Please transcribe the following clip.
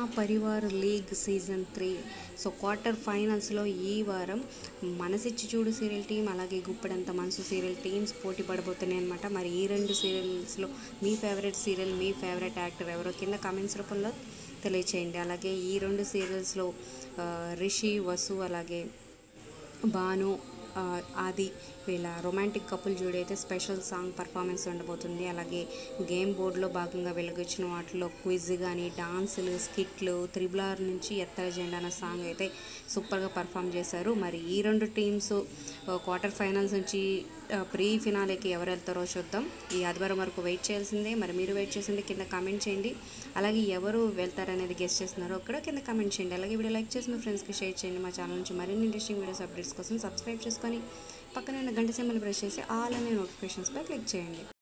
Parivar league season three so quarter ఫైనల్స్లో ఈ వారం మనసిచ్చి చూడు సీరియల్ టీం అలాగే గుప్పెడంత మనసు సీరియల్ టీమ్స్ పోటీ పడబోతున్నాయి అనమాట మరి ఈ రెండు సీరియల్స్లో మీ ఫేవరెట్ సీరియల్ మీ ఫేవరెట్ యాక్టర్ ఎవరో కింద కామెంట్స్ రూపంలో తెలియచేయండి అలాగే ఈ రెండు సీరియల్స్లో ఆ, రిషి వసు అలాగే భాను ఆ, ఆది వీళ్ళ రొమాంటిక్ కపుల్ జోడి అయితే స్పెషల్ సాంగ్ పర్ఫార్మెన్స్ ఉండబోతుంది అలాగే గేమ్ బోర్డులో భాగంగా వెలుగొచ్చిన వాటిలో క్విజ్ కానీ డాన్సులు స్కిట్లు త్రిబులార్ నుంచి ఎత్తర జెండా అన్న సాంగ్ అయితే సూపర్గా పర్ఫామ్ చేశారు మరి ఈ రెండు టీమ్స్ క్వార్టర్ ఫైనల్స్ నుంచి ప్రీ ఫినాలేకి ఎవరు వెళ్తారో చూద్దాం ఈ ఆదివారం వరకు వెయిట్ చేయాల్సిందే మరి మీరు వెయిట్ చేసింది కింద కామెంట్ చేయండి అలాగే ఎవరు వెళ్తారనేది గెస్ట్ చేస్తున్నారో కూడా కింద కామెంట్ చేయండి అలాగే వీడియో లైక్ చేసి మీ ఫ్రెండ్స్కి షేర్ చేయండి మా ఛానల్ నుంచి మరిన్ని ఇంట్రెస్టింగ్ వీడియోస్ అప్డేట్స్ కోసం సబ్స్క్రైబ్ చేసుకొని పక్కన ఉన్న గంట సింబల్ ప్రెస్ చేసి ఆల్ అనే నోటిఫికేషన్స్పై క్లిక్ చేయండి